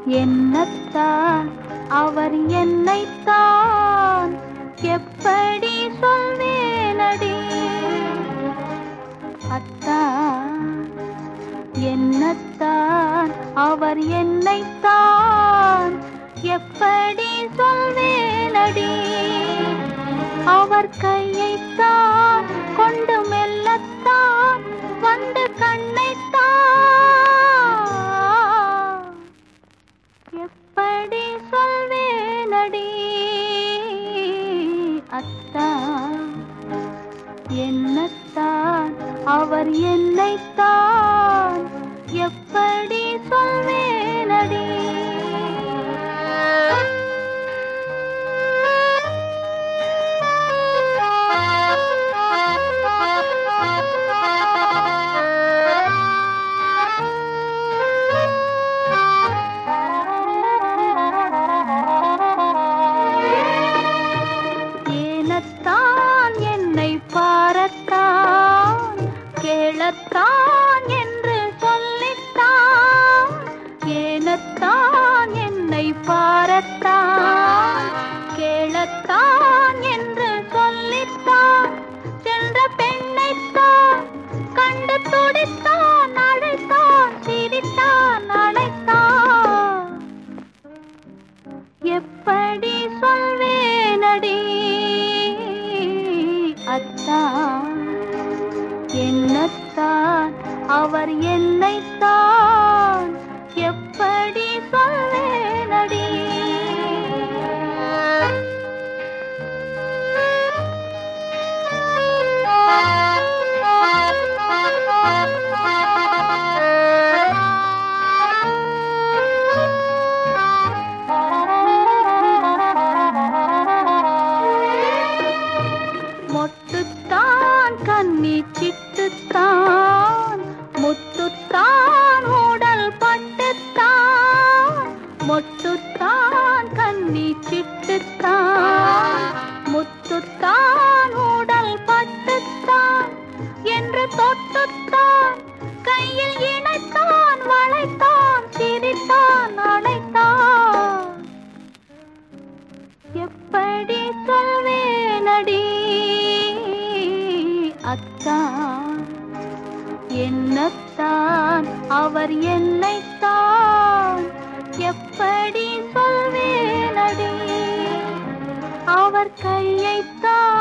என்னத்தான் அவர் என்னைத்தான் எப்படி சொல்வேனடி அத்தான் என்னத்தான் அவர் என்னைத்தான் எப்படி சொல்வேனடி அவர் கையைத்தான் கொண்டு மெல்லத்தான் வந்து கண்ணைத்தான் எப்படி சொல்வேனடி அத்தான் என்னத்தான் அவர் என்னைத்தான் எப்படி சொல்வேனடி ஏனத்தான் என்னை பாரத்தான் கேளத்தான் என்று சொல்லித்தான் ஏனத்தான் என்னை பாரத்தான் கேளத்தான் என்று சொல்லித்தான் சென்ற பெண்ணைத்தான் கண்டு துடித்தான் அழைத்தான் சிரித்தான் அழைத்தான் எப்படி சொல்வேனடி அத்தான் என்னத்தான் அவர் என்னைத்தான் எப்படி சொல்வேனடி மொட்டுத்தான் கண்ணி சிட்டுத்தான் முத்துத்தான் உடல் பட்டுத்தான் மொட்டுத்தான் கண்ணி சிட்டுத்தான் முத்துத்தான் உடல் பட்டுத்தான் என்று தொட்டுத்தான் கையில் இணைத்தான் வளைத்தான் சிரித்தான் அழைத்தான் எப்படி சொல்வேனடி அத்தான் என்னத்தான் அவர் என்னைத்தான் எப்படி சொல்வேனடி அவர் கையைத்தான்